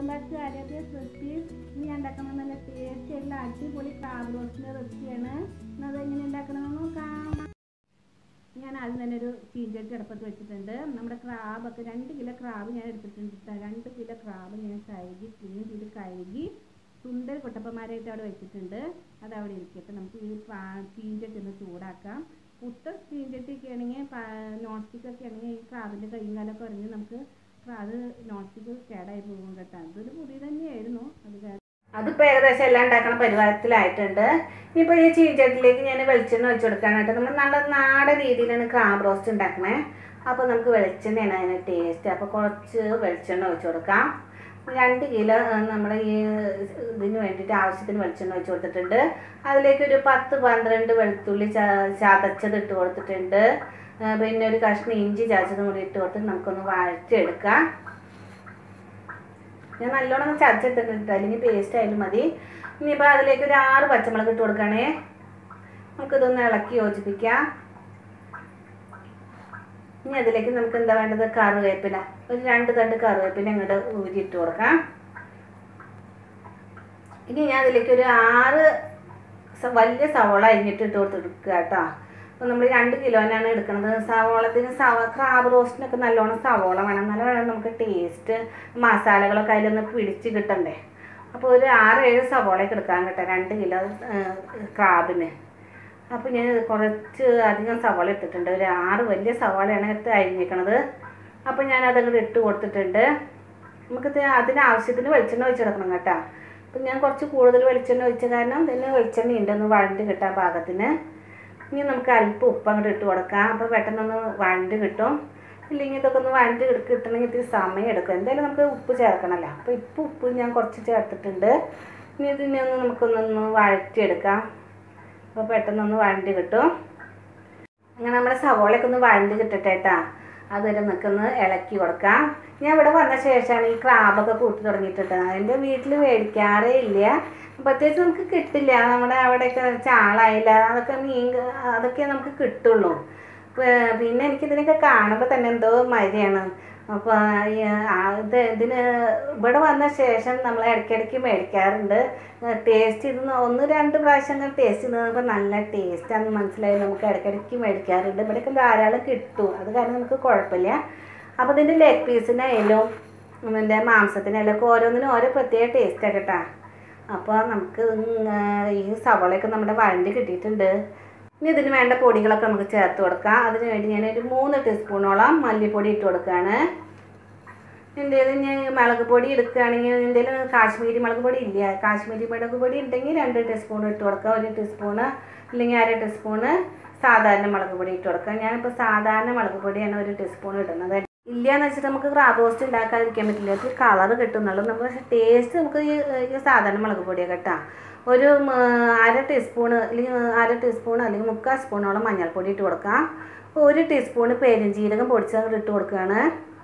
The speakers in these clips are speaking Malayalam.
Welcome back to Arya's recipes ഇനി ഞാൻ ഉണ്ടാക്കുന്ന നല്ല ടേസ്റ്റ് ആയിട്ടുള്ള അടിപൊളി ക്രാബ് റോസ്റ്റിൻ്റെ റെസിപ്പിയാണ് ഇന്ന് അത് എങ്ങനെ ഉണ്ടാക്കണമെന്ന് നോക്കാം ഞാൻ ആദ്യം തന്നെ ഒരു ചീഞ്ചട്ടി അടുപ്പത്ത് വെച്ചിട്ടുണ്ട് നമ്മുടെ ക്രാബൊക്കെ രണ്ട് കിലോ ക്രാബ് ഞാൻ എടുത്തിട്ടുണ്ട് ട്ടോ. രണ്ട് കിലോ ക്രാബ് ഞാൻ കഴുകി ക്ലീൻ ചെയ്ത് കഴുകി സുന്ദര കുട്ടപ്പന്മാരായിട്ട് അവിടെ വെച്ചിട്ടുണ്ട് അത് അവിടെ ഇരിക്കട്ടെ നമുക്ക് ഈ പാ- ചീഞ്ചട്ടി ഒന്ന് ചൂടാക്കാം പുത്ത ചീഞ്ചട്ടിയൊക്കെ ആണെങ്കിൽ നോൺ സ്റ്റിക്ക് ഒക്കെ ആണെങ്കിൽ ഈ ക്രാബിൻ്റെ കൈയും കാലൊക്കെ ഉറങ്ങി നമുക്ക് അത് നോൺ സ്റ്റിക്ക് കേടായി പോകും കേട്ടോ അതൊരു പുതിയ തന്നെയായിരുന്നു അത് കാരണം അതിപ്പോൾ ഏകദേശം എല്ലാം ഉണ്ടാക്കണ പരിവാരത്തിലായിട്ടുണ്ട് ഇനിയിപ്പോൾ ഈ ചീഞ്ചട്ടിലേക്ക് ഞാൻ വെളിച്ചെണ്ണ ഒഴിച്ച് കൊടുക്കാനായിട്ട് നമ്മൾ നല്ല നാടൻ രീതിയിലാണ് ക്രാബ് റോസ്റ്റ് ഉണ്ടാക്കണേ അപ്പോൾ നമുക്ക് വെളിച്ചെണ്ണയാണ് അതിന് ടേസ്റ്റ് അപ്പോൾ കുറച്ച് വെളിച്ചെണ്ണ ഒഴിച്ച് കൊടുക്കാം രണ്ട് കിലോ നമ്മൾ ഈ ഇതിന് വേണ്ടിയിട്ട് ആവശ്യത്തിന് വെളിച്ചെണ്ണ ഒഴിച്ച് കൊടുത്തിട്ടുണ്ട് അതിലേക്ക് ഒരു പത്ത് പന്ത്രണ്ട് വെളുത്തുള്ളി ച- ചതച്ചത് ഇട്ട് കൊടുത്തിട്ടുണ്ട് ആ, പിന്നെ ഒരു കഷ്ണം ഇഞ്ചി ചതച്ചതും കൂടി ഇട്ട് കൊടുത്തിട്ട് നമുക്കൊന്ന് വഴറ്റിയെടുക്കാം ഞാൻ നല്ലോണം ഒന്ന് ചതച്ചെടുത്തിട്ടുണ്ട് അല്ലെങ്കിൽ പേസ്റ്റ് ആയാലും മതി ഇനിയിപ്പോൾ അതിലേക്ക് ഒരു ആറ് പച്ചമുളക് ഇട്ട് കൊടുക്കണേ നമുക്കിതൊന്ന് ഇളക്കി യോജിപ്പിക്കാം ഇനി അതിലേക്ക് നമുക്ക് എന്താ വേണ്ടത് കറിവേപ്പില ഒരു രണ്ട് തണ്ട് കറിവേപ്പില ഇങ്ങോട്ട് ഊരിയിട്ട് കൊടുക്കാം ഇനി ഞാൻ അതിലേക്ക് ഒരു ആറ് സ- വലിയ സവോള അരിഞ്ഞിട്ട് ഇട്ട് കൊടുത്തിരിക്കുക കേട്ടോ അപ്പോൾ നമ്മൾ രണ്ട് കിലോനാണ് എടുക്കുന്നത് സവോളത്തിന് സവ ക്രാബ് റോസ്റ്റിനൊക്കെ നല്ലോണം സവോള വേണം നല്ല വേണം നമുക്ക് ടേസ്റ്റ് മസാലകളൊക്കെ അതിലൊന്ന് പിടിച്ച് കിട്ടണ്ടേ അപ്പോൾ ഒരു ആറ് ഏഴ് സവോളയൊക്കെ എടുക്കാൻ കേട്ടോ രണ്ട് കിലോ ക്രാബിന് അപ്പോൾ ഞാൻ കുറച്ച് അധികം സവാള ഇട്ടിട്ടുണ്ട് ഒരു ആറ് വലിയ സവാളയാണ് എടുത്ത് അരിഞ്ഞിരിക്കണത് അപ്പോൾ ഞാൻ അതങ്ങോട്ട് ഇട്ട് കൊടുത്തിട്ടുണ്ട് നമുക്ക് അതിന് ആവശ്യത്തിന് വെളിച്ചെണ്ണ ഒഴിച്ചെടുക്കണം കേട്ടോ അപ്പം ഞാൻ കുറച്ച് കൂടുതൽ വെളിച്ചെണ്ണ ഒഴിച്ച കാരണം ഇതിന് വെളിച്ചെണ്ണ ഉണ്ട് ഒന്ന് വഴണ്ട് കിട്ടാൻ പാകത്തിന് ഇനി നമുക്ക് അല്പം ഉപ്പ് അങ്ങോട്ട് ഇട്ട് കൊടുക്കാം അപ്പോൾ പെട്ടെന്നൊന്ന് വഴണ്ട് കിട്ടും ഇല്ലെങ്കിൽ ഇതൊക്കെ ഒന്ന് വഴണ്ട് കിട- കിട്ടണമെങ്കിൽ ഇത്തിരി സമയം എടുക്കും എന്തായാലും നമുക്ക് ഉപ്പ് ചേർക്കണമല്ലോ അപ്പോൾ ഇപ്പോൾ ഉപ്പ് ഞാൻ കുറച്ച് ചേർത്തിട്ടുണ്ട് ഇനി ഇതിനെ ഒന്ന് നമുക്കൊന്നൊന്ന് വഴറ്റിയെടുക്കാം അപ്പോൾ പെട്ടെന്നൊന്ന് വഴണ്ടി കിട്ടും അങ്ങനെ നമ്മുടെ സവോളയൊക്കെ ഒന്ന് വഴണ്ടി കിട്ടട്ടെ കേട്ടാ അതുവരെ നിൽക്കുന്ന ഇളക്കി കൊടുക്കാം ഞാൻ ഇവിടെ വന്ന ശേഷമാണ് ഈ ക്രാബൊക്കെ കൂട്ടി തുടങ്ങിയിട്ടുണ്ട് എൻ്റെ വീട്ടിൽ മേടിക്കാറേ ഇല്ല പ്രത്യേകിച്ച് നമുക്ക് കിട്ടില്ല നമ്മുടെ അവിടെയൊക്കെ ചാളായില്ല അതൊക്കെ മീൻ അതൊക്കെ നമുക്ക് കിട്ടുള്ളൂ പ- പിന്നെ എനിക്കിതിനൊക്കെ കാണുമ്പോൾ തന്നെ എന്തോ മരിയാണ് അപ്പോൾ ഇത് ഇതിന് ഇവിടെ വന്ന ശേഷം നമ്മൾ ഇടയ്ക്കിടയ്ക്ക് മേടിക്കാറുണ്ട് ടേസ്റ്റ് ഇത് ഒന്ന് രണ്ട് പ്രാവശ്യം ടേസ്റ്റ് ചെയ്തപ്പോൾ നല്ല ടേസ്റ്റാണെന്ന് മനസ്സിലായി നമുക്ക് ഇടയ്ക്കിടയ്ക്ക് മേടിക്കാറുണ്ട് ഇവിടെയൊക്കെ ധാരാളം കിട്ടും അത് കാരണം നമുക്ക് കുഴപ്പമില്ല അപ്പോൾ ഇതിൻ്റെ ലെഗ് പീസിനായാലും ഇതിൻ്റെ മാംസത്തിനായാലും ഒക്കെ ഓരോന്നിനും ഓരോ പ്രത്യേക ടേസ്റ്റാണ് കേട്ടോ അപ്പോൾ നമുക്ക് ഇങ് ഈ സവളയൊക്കെ നമ്മുടെ വഴണ്ടി കിട്ടിയിട്ടുണ്ട് ഇനി ഇതിന് വേണ്ട പൊടികളൊക്കെ നമുക്ക് ചേർത്ത് കൊടുക്കാം അതിന് വേണ്ടി ഞാൻ ഒരു മൂന്ന് ടീസ്പൂണോളം മല്ലിപ്പൊടി ഇട്ട് കൊടുക്കുകയാണ് എൻ്റെ ഞാൻ മുളക് പൊടി എടുക്കുകയാണെങ്കിൽ എൻ്റെ കാശ്മീരി മുളക് പൊടി ഇല്ല കാശ്മീരി മുളക് പൊടി ഉണ്ടെങ്കിൽ രണ്ട് ടീസ്പൂൺ ഇട്ട് കൊടുക്കുക ഒരു ടീസ്പൂണ് അല്ലെങ്കിൽ അര ടീസ്പൂണ് സാധാരണ മുളക് പൊടി ഇട്ട് കൊടുക്കുക ഞാനിപ്പോൾ സാധാരണ മുളക് പൊടിയാണ് ഒരു ടീസ്പൂൺ ഇടുന്നത് ഇല്ല എന്ന് വെച്ചിട്ട് നമുക്ക് ക്രാബ് റോസ്റ്റ് ഉണ്ടാക്കാതിരിക്കാൻ പറ്റില്ല ഒരു കളർ കിട്ടുന്നുള്ളൂ നമുക്ക് പക്ഷേ ടേസ്റ്റ് നമുക്ക് ഈ ഈ സാധാരണ മുളക് പൊടിയാണ് കേട്ടോ ഒരു ഉം, അര ടീസ്പൂണ് അല്ലെങ്കിൽ അര ടീസ്പൂൺ അല്ലെങ്കിൽ മുക്കാൽ സ്പൂണോളം മഞ്ഞൾപ്പൊടി ഇട്ട് കൊടുക്കാം ഒരു ടീസ്പൂണ് പെരുംജീരകം പൊടിച്ചത് അങ്ങോട്ട് ഇട്ട് കൊടുക്കുകയാണ്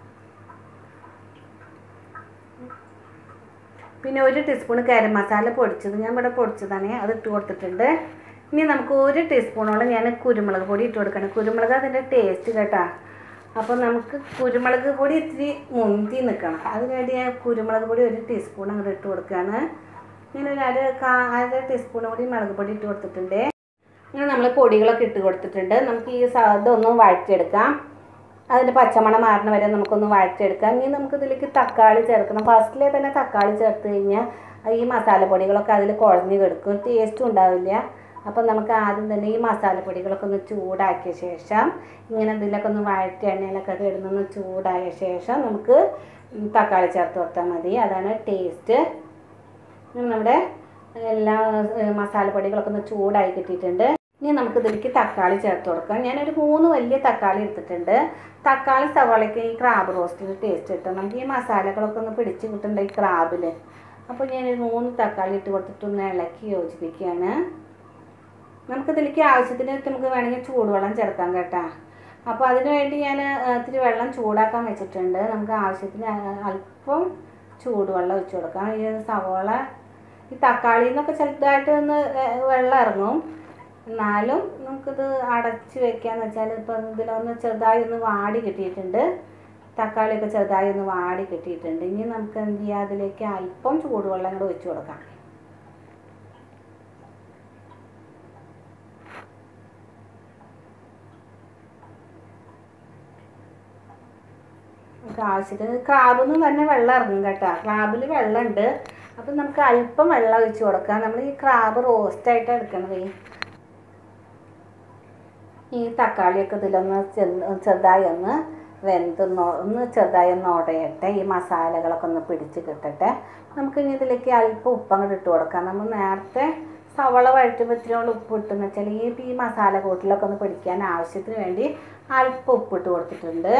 പിന്നെ ഒരു ടീസ്പൂൺ ഗരം മസാല പൊടിച്ചത് ഞാൻ ഇവിടെ പൊടിച്ചതാണ് അത് ഇട്ട് കൊടുത്തിട്ടുണ്ട് ഇനി നമുക്ക് ഒരു ടീസ്പൂണോളം ഞാൻ കുരുമുളക് പൊടി ഇട്ട് കൊടുക്കണം കുരുമുളക് അതിൻ്റെ ടേസ്റ്റ് കേട്ടാ അപ്പോൾ നമുക്ക് കുരുമുളക് പൊടി ഇത്തിരി മുന്തി നിൽക്കണം അതിന് വേണ്ടി ഞാൻ കുരുമുളക് പൊടി ഒരു ടീസ്പൂൺ അങ്ങോട്ട് ഇട്ട് കൊടുക്കുകയാണ് ഇങ്ങനെ ഒരു അര കാ അര ടീസ്പൂൺ കൂടി മുളക് പൊടി ഇട്ട് കൊടുത്തിട്ടുണ്ട് അങ്ങനെ നമ്മൾ പൊടികളൊക്കെ ഇട്ട് കൊടുത്തിട്ടുണ്ട് നമുക്ക് ഈ സ- ഇതൊന്ന് വഴറ്റിയെടുക്കാം അതിൻ്റെ പച്ചമണം മാറണ വരെ നമുക്കൊന്ന് വഴറ്റിയെടുക്കാം ഇനി നമുക്ക് ഇതിലേക്ക് തക്കാളി ചേർക്കണം ഫസ്റ്റിലെ തന്നെ തക്കാളി ചേർത്ത് കഴിഞ്ഞാൽ ഈ മസാലപ്പൊടികളൊക്കെ അതിൽ കുഴഞ്ഞ് കിടക്കും ടേസ്റ്റും ഉണ്ടാവില്ല അപ്പം നമുക്ക് ആദ്യം തന്നെ ഈ മസാലപ്പൊടികളൊക്കെ ഒന്ന് ചൂടാക്കിയ ശേഷം ഇങ്ങനെ ഇതിലൊക്കെ ഒന്ന് വഴറ്റി എണ്ണയിലൊക്കെ കിടന്നൊന്ന് ചൂടായ ശേഷം നമുക്ക് തക്കാളി ചേർത്ത് കൊടുത്താൽ മതി അതാണ് ടേസ്റ്റ് ഇനി നമ്മുടെ എല്ലാ ഏഹ്, മസാലപ്പൊടികളൊക്കെ ഒന്ന് ചൂടായി കിട്ടിയിട്ടുണ്ട് ഇനി നമുക്ക് ഇതിലേക്ക് തക്കാളി ചേർത്ത് കൊടുക്കാം ഞാനൊരു മൂന്ന് വലിയ തക്കാളി എടുത്തിട്ടുണ്ട് തക്കാളി സവാളയ്ക്ക് ഈ ക്രാബ് റോസ്റ്റിന് ടേസ്റ്റ് കിട്ടും നമുക്ക് ഈ മസാലകളൊക്കെ ഒന്ന് പിടിച്ച് കിട്ടണ്ട ഈ ക്രാബിൽ അപ്പോൾ ഞാനൊരു മൂന്ന് തക്കാളി ഇട്ട് കൊടുത്തിട്ടൊന്ന് ഇളക്കി യോജിപ്പിക്കുകയാണ് നമുക്കിതിലേക്ക് ആവശ്യത്തിന് നമുക്ക് വേണമെങ്കിൽ ചൂടുവെള്ളം ചേർക്കാം കേട്ടോ അപ്പോൾ അതിന് വേണ്ടി ഞാൻ ഇത്തിരി വെള്ളം ചൂടാക്കാൻ വെച്ചിട്ടുണ്ട് നമുക്ക് ആവശ്യത്തിന് അ- അല്പം ചൂടുവെള്ളം ഒഴിച്ച് കൊടുക്കാം ഈ സവോള ഈ തക്കാളിയിൽ നിന്നൊക്കെ ചെറുതായിട്ട് ഒന്ന് വെ- വെള്ളം ഇറങ്ങും എന്നാലും നമുക്കിത് അടച്ച് വെക്കാന്ന് വെച്ചാൽ ഇപ്പം ഇതിലൊന്ന് ചെറുതായി ഒന്ന് വാടി കിട്ടിയിട്ടുണ്ട് തക്കാളിയൊക്കെ ചെറുതായി ഒന്ന് വാടി കിട്ടിയിട്ടുണ്ട് ഇനി നമുക്ക് എന്ത് ചെയ്യാം അതിലേക്ക് അല്പം ചൂടുവെള്ളം കൂടെ ഒഴിച്ചു കൊടുക്കാം നമുക്ക് ആവശ്യത്തിന് ക്രാബിൽ നിന്ന് തന്നെ വെള്ളം ഇറങ്ങും കേട്ടോ ക്രാബിൽ വെള്ളമുണ്ട് അപ്പം നമുക്ക് അല്പം വെള്ളം ഒഴിച്ച് കൊടുക്കാം നമ്മൾ ഈ ക്രാബ് റോസ്റ്റായിട്ട് എടുക്കണത് ഈ തക്കാളിയൊക്കെ ഇതിലൊന്ന് ചെന്ന് ചെറുതായി ഒന്ന് വെന്തൊന്ന് ഒന്ന് ചെറുതായി ഒന്ന് ഉടയട്ടെ ഈ മസാലകളൊക്കെ ഒന്ന് പിടിച്ച് കിട്ടട്ടെ നമുക്ക് ഇനി ഇതിലേക്ക് അല്പം ഉപ്പ് അങ്ങോട്ട് ഇട്ട് കൊടുക്കാം നമ്മൾ നേരത്തെ സവള വഴറ്റുമ്പോൾ ഇത്തിരിയോളം ഉപ്പ് ഇട്ടെന്ന് വെച്ചാൽ ഈ ഈ മസാല കൂട്ടിലൊക്കെ ഒന്ന് പിടിക്കാൻ ആവശ്യത്തിന് വേണ്ടി അല്പം ഉപ്പിട്ട് കൊടുത്തിട്ടുണ്ട്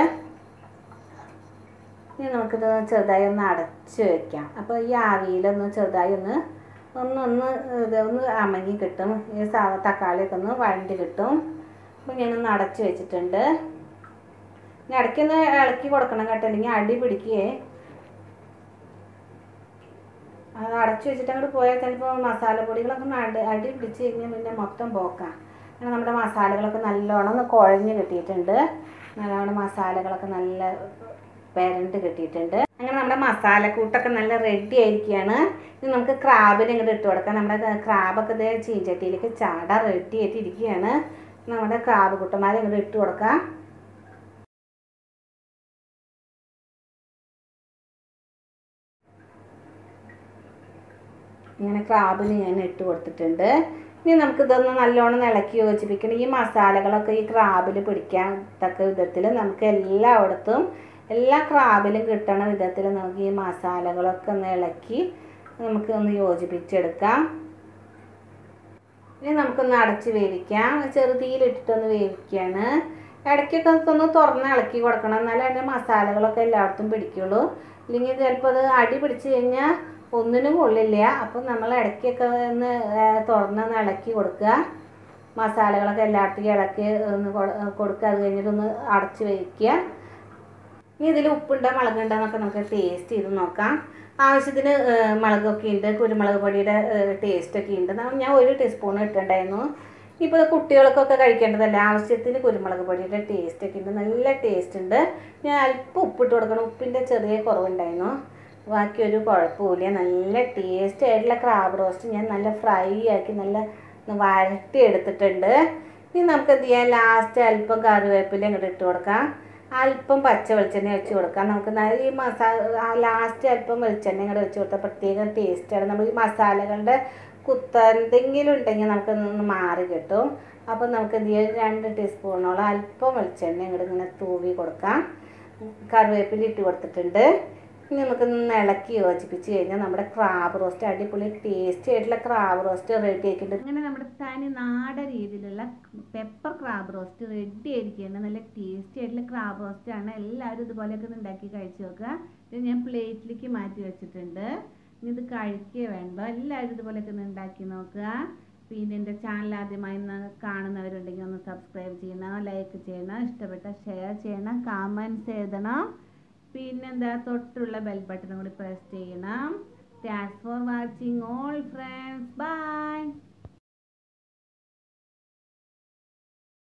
ഇനി നമുക്കിത് ചെറുതായി ഒന്ന് അടച്ച് വെക്കാം അപ്പോൾ ഈ ആവിയിലൊന്ന് ചെറുതായി ഒന്ന് ഒന്ന് ഒന്ന് ഇത് ഒന്ന് അമങ്ങി കിട്ടും ഈ സവ തക്കാളിയൊക്കെ ഒന്ന് വഴണ്ടി കിട്ടും അപ്പോൾ ഞാനൊന്ന് അടച്ച് വെച്ചിട്ടുണ്ട് ഇനി ഇടയ്ക്കൊന്ന് ഇളക്കി കൊടുക്കണം കേട്ടോ അല്ലെങ്കിൽ അടി പിടിക്കുകയെ അത് അടച്ചു വെച്ചിട്ട് അങ്ങോട്ട് പോയാൽ ചിലപ്പോൾ മസാലപ്പൊടികളൊക്കെ ഒന്ന് അടി അടി പിടിച്ച് കഴിഞ്ഞാൽ പിന്നെ മൊത്തം പോക്കാം അങ്ങനെ നമ്മുടെ മസാലകളൊക്കെ നല്ലോണം ഒന്ന് കുഴഞ്ഞ് കിട്ടിയിട്ടുണ്ട് നല്ലോണം മസാലകളൊക്കെ നല്ല പെരണ്ട് കിട്ടിയിട്ടുണ്ട് അങ്ങനെ നമ്മുടെ മസാലക്കൂട്ടൊക്കെ നല്ല റെഡി ആയിരിക്കുകയാണ് ഇനി നമുക്ക് ക്രാബിനെ ഇങ്ങോട്ട് ഇട്ട് കൊടുക്കാം നമ്മുടെ ക്രാബൊക്കെ ഇതേ ചീഞ്ചട്ടിയിലേക്ക് ചാട റെഡി ആയിട്ട് ഇരിക്കുകയാണ് നമ്മുടെ ക്രാബ് കുട്ടന്മാരെ ഇങ്ങോട്ട് ഇട്ട് കൊടുക്കാം ഇങ്ങനെ ക്രാബിന് ഞാൻ ഇട്ട് കൊടുത്തിട്ടുണ്ട് ഇനി നമുക്ക് ഇതൊന്ന് നല്ലോണം ഇളക്കി യോജിപ്പിക്കണം ഈ മസാലകളൊക്കെ ഈ ക്രാബിൽ പിടിക്കാൻ തക്ക വിധത്തിൽ നമുക്ക് എല്ലായിടത്തും എല്ലാ ക്രാബിലും കിട്ടണ വിധത്തിൽ നമുക്ക് ഈ മസാലകളൊക്കെ ഒന്ന് ഇളക്കി നമുക്ക് ഒന്ന് യോജിപ്പിച്ചെടുക്കാം ഇനി നമുക്കൊന്ന് അടച്ച് വേവിക്കാം ചെറുതീയിലിട്ടിട്ടൊന്ന് വേവിക്കുകയാണ് ഇടയ്ക്കൊക്കെ ഒന്ന് തുറന്ന് ഇളക്കി കൊടുക്കണം എന്നാലേ അതിൻ്റെ മസാലകളൊക്കെ എല്ലായിടത്തും പിടിക്കുള്ളൂ ഇല്ലെങ്കിൽ ചിലപ്പോൾ അത് അടി പിടിച്ച് കഴിഞ്ഞാൽ ഒന്നിനും കൊള്ളില്ല അപ്പം നമ്മൾ ഇടയ്ക്കൊക്കെ ഒന്ന് തുറന്നൊന്ന് ഇളക്കി കൊടുക്കുക മസാലകളൊക്കെ എല്ലായിടത്തേക്കും ഇളക്കി ഒന്ന് കൊടുക്കുക അത് കഴിഞ്ഞിട്ട് ഒന്ന് അടച്ച് വയ്ക്കുക ഇനി ഇതിൽ ഉപ്പുണ്ടോ മുളകുണ്ടോ എന്നൊക്കെ നമുക്ക് ടേസ്റ്റ് ചെയ്ത് നോക്കാം ആവശ്യത്തിന് മുളകൊക്കെ ഉണ്ട് കുരുമുളക് പൊടിയുടെ ടേസ്റ്റൊക്കെ ഉണ്ട് ഞാൻ ഒരു ടീസ്പൂൺ ഇട്ടുണ്ടായിരുന്നു ഇപ്പോൾ കുട്ടികൾക്കൊക്കെ കഴിക്കേണ്ടതല്ലേ ആവശ്യത്തിന് കുരുമുളക് പൊടിയുടെ ടേസ്റ്റൊക്കെ ഉണ്ട് നല്ല ടേസ്റ്റ് ഉണ്ട് ഞാൻ അല്പം ഉപ്പിട്ട് കൊടുക്കണം ഉപ്പിൻ്റെ ചെറിയ കുറവുണ്ടായിരുന്നു ബാക്കി ഒരു കുഴപ്പമില്ല നല്ല ടേസ്റ്റ് ആയിട്ടുള്ള ക്രാബ് റോസ്റ്റ് ഞാൻ നല്ല ഫ്രൈ ആക്കി നല്ല വരട്ടി എടുത്തിട്ടുണ്ട് ഇനി നമുക്ക് എന്ത് ചെയ്യാം ലാസ്റ്റ് അല്പം കറിവേപ്പില ഇങ്ങോട്ട് ഇട്ട് കൊടുക്കാം അല്പം പച്ച വെളിച്ചെണ്ണ വെച്ച് കൊടുക്കാം നമുക്ക് നല്ല ഈ മസാല ലാസ്റ്റ് അല്പം വെളിച്ചെണ്ണ ഇങ്ങോട്ട് വെച്ച് കൊടുത്താൽ പ്രത്യേക ടേസ്റ്റാണ് നമ്മൾ ഈ മസാലകളുടെ കുത്ത എന്തെങ്കിലും ഉണ്ടെങ്കിൽ നമുക്കൊന്ന് മാറി കിട്ടും അപ്പം നമുക്ക് എന്ത് ചെയ്യാം രണ്ട് ടീസ്പൂണോളം അല്പം വെളിച്ചെണ്ണ ഇങ്ങോട്ട് ഇങ്ങനെ തൂവി കൊടുക്കാം കറിവേപ്പില ഇട്ട് കൊടുത്തിട്ടുണ്ട് ഇനി നമുക്കൊന്ന് ഇളക്കി യോജിപ്പിച്ച് കഴിഞ്ഞാൽ നമ്മുടെ ക്രാബ് റോസ്റ്റ് അടിപൊളി ടേസ്റ്റി ആയിട്ടുള്ള ക്രാബ് റോസ്റ്റ് റെഡി ആക്കിയിട്ടുണ്ട് അങ്ങനെ നമ്മുടെ തനി നാടൻ രീതിയിലുള്ള പെപ്പർ ക്രാബ് റോസ്റ്റ് റെഡി ആയിരിക്കുകയാണ് നല്ല ടേസ്റ്റി ആയിട്ടുള്ള ക്രാബ് റോസ്റ്റ് ആണ് എല്ലാവരും ഇതുപോലെയൊക്കെ ഒന്ന് ഉണ്ടാക്കി കഴിച്ചു നോക്കുക ഇത് ഞാൻ പ്ലേറ്റിലേക്ക് മാറ്റി വെച്ചിട്ടുണ്ട് ഇനി ഇത് കഴിക്കുക വേണ്ട എല്ലാവരും ഇതുപോലെയൊക്കെ ഒന്ന് ഉണ്ടാക്കി നോക്കുക പിന്നെ എൻ്റെ ചാനൽ ആദ്യമായി ഒന്ന് കാണുന്നവരുണ്ടെങ്കിൽ ഒന്ന് സബ്സ്ക്രൈബ് ചെയ്യണം ലൈക്ക് ചെയ്യണം ഇഷ്ടപ്പെട്ട ഷെയർ ചെയ്യണം കമൻറ്റ്സ് എഴുതണം പിന്നെന്താ തൊട്ടുള്ള ബെൽ ബട്ടൺ കൂടി പ്രസ് ചെയ്യണം thanks for watching all friends by